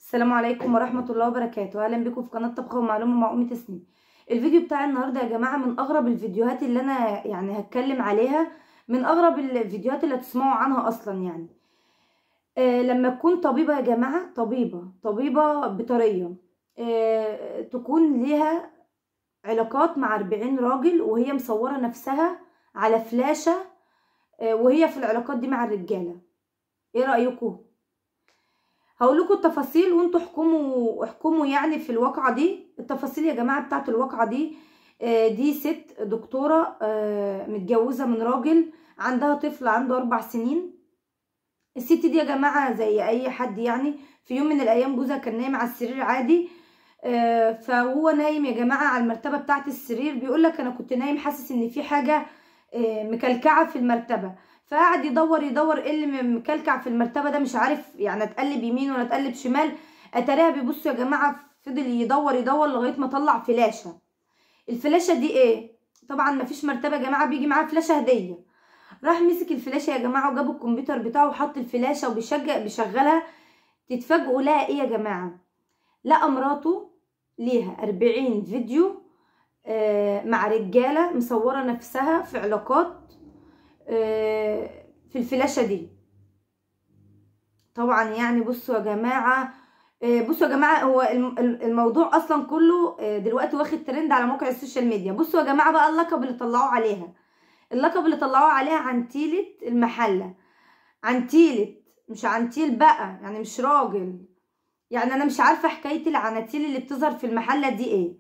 السلام عليكم ورحمة الله وبركاته أهلا بكم في قناة طبخ ومعلومة مع أم تسنيم الفيديو بتاع النهاردة يا جماعة من أغرب الفيديوهات اللي أنا يعني هتكلم عليها من أغرب الفيديوهات اللي هتسمعوا عنها أصلا يعني آه لما تكون طبيبة يا جماعة طبيبة طبيبة بطرية آه تكون ليها علاقات مع 40 راجل وهي مصورة نفسها على فلاشة آه وهي في العلاقات دي مع الرجالة ايه رأيكم هقول لكم التفاصيل وانتوا احكموا احكموا يعني في الواقعه دي التفاصيل يا جماعه بتاعت الواقعه دي آه دي ست دكتوره آه متجوزه من راجل عندها طفل عنده اربع سنين الست دي يا جماعه زي اي حد يعني في يوم من الايام جوزها كان نايم على السرير عادي آه فهو نايم يا جماعه على المرتبه بتاعت السرير بيقول لك انا كنت نايم حاسس ان في حاجه مكلكعه في المرتبه فقعد يدور يدور ايه اللي مكلكع في المرتبه ده مش عارف يعني اتقلب يمين ولا اتقلب شمال اتاريها بيبصوا يا جماعه فضل يدور يدور لغايه ما طلع فلاشه الفلاشه دي ايه طبعا مفيش مرتبه يا جماعه بيجي معاها فلاشه هديه راح مسك الفلاشه يا جماعه وجاب الكمبيوتر بتاعه وحط الفلاشه وبيشجع بيشغلها تتفاجئوا لها ايه يا جماعه لقى مراته ليها أربعين فيديو آه مع رجاله مصوره نفسها في علاقات في الفلاشة دي طبعا يعني بصوا يا جماعة بصوا يا جماعة هو الموضوع اصلا كله دلوقتي واخد ترند على موقع السوشيال ميديا بصوا يا جماعة بقى اللقب اللي طلعوه عليها اللقب اللي طلعوه عليها عنتيلة المحلة عنتيلة مش عنتيل بقى يعني مش راجل يعني انا مش عارفة حكاية العناتيل اللي بتظهر في المحلة دي ايه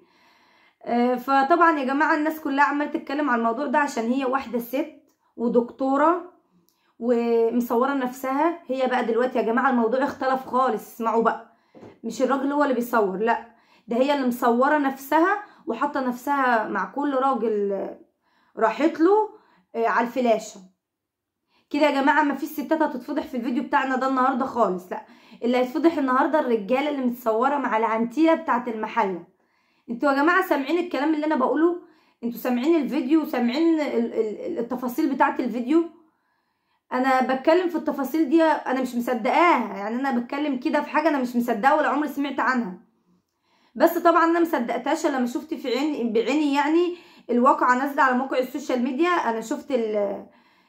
فطبعا يا جماعة الناس كلها عمالة تتكلم على الموضوع ده عشان هي واحدة ست ودكتوره ومصوره نفسها هي بقى دلوقتي يا جماعه الموضوع اختلف خالص اسمعوا بقى مش الراجل هو اللي بيصور لا ده هي اللي مصوره نفسها وحاطه نفسها مع كل راجل راحت له على الفلاشه كده يا جماعه ما فيش ستات هتتفضح في الفيديو بتاعنا ده النهارده خالص لا اللي هيتفضح النهارده الرجاله اللي متصوره مع العنتيله بتاعه المحله انتوا يا جماعه سامعين الكلام اللي انا بقوله انتوا سامعين الفيديو وسامعين التفاصيل بتاعه الفيديو انا بتكلم في التفاصيل دي انا مش مصدقاها يعني انا بتكلم كده في حاجه انا مش مصدقاها ولا عمري سمعت عنها بس طبعا انا مصدقتهاش لما شفت في عيني بعيني يعني الواقعه نازله على موقع السوشيال ميديا انا شفت ال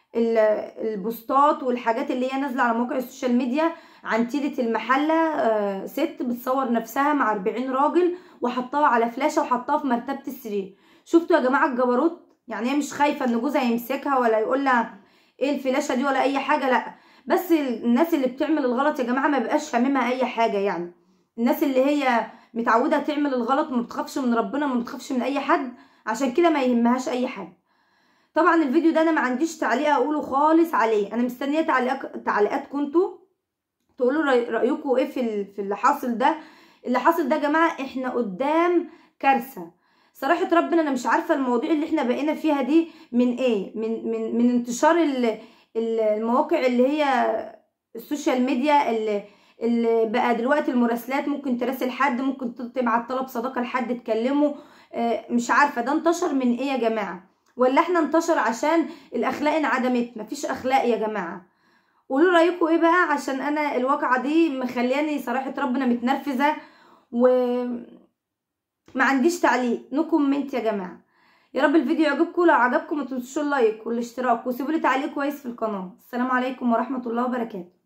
البوستات والحاجات اللي هي نازله على موقع السوشيال ميديا عن تيلة المحله ست بتصور نفسها مع 40 راجل وحطاها على فلاشه وحطاها في مرتبه السرير شفتوا يا جماعه الجبروت يعني هي مش خايفه ان جوزها يمسكها ولا يقول لها ايه الفلاشه دي ولا اي حاجه لا بس الناس اللي بتعمل الغلط يا جماعه ما بقاش هاممها اي حاجه يعني الناس اللي هي متعوده تعمل الغلط ما بتخافش من ربنا ما بتخافش من اي حد عشان كده ما يهمهاش اي حاجه طبعا الفيديو ده انا ما عنديش تعليق اقوله خالص عليه انا مستنيه تعليقات تعليقاتكم انتوا تقولوا رايكم ايه في في اللي حاصل ده اللي حاصل ده يا جماعه احنا قدام كارثه صراحة ربنا انا مش عارفة المواضيع اللي احنا بقينا فيها دي من ايه من من من انتشار المواقع اللي هي السوشيال ميديا اللي, اللي بقى دلوقتي المراسلات ممكن تراسل حد ممكن تبعت طلب صداقة لحد تكلمه مش عارفة ده انتشر من ايه يا جماعة ولا احنا انتشر عشان الاخلاق انعدمت مفيش اخلاق يا جماعة قولوا رايكم ايه بقى عشان انا الواقعة دي مخلياني صراحة ربنا متنرفزة و ما عنديش تعليق نو كومنت يا جماعه يا رب الفيديو يعجبكم لو عجبكم ما تنسوش اللايك والاشتراك وسيبوا لي تعليق كويس في القناه السلام عليكم ورحمه الله وبركاته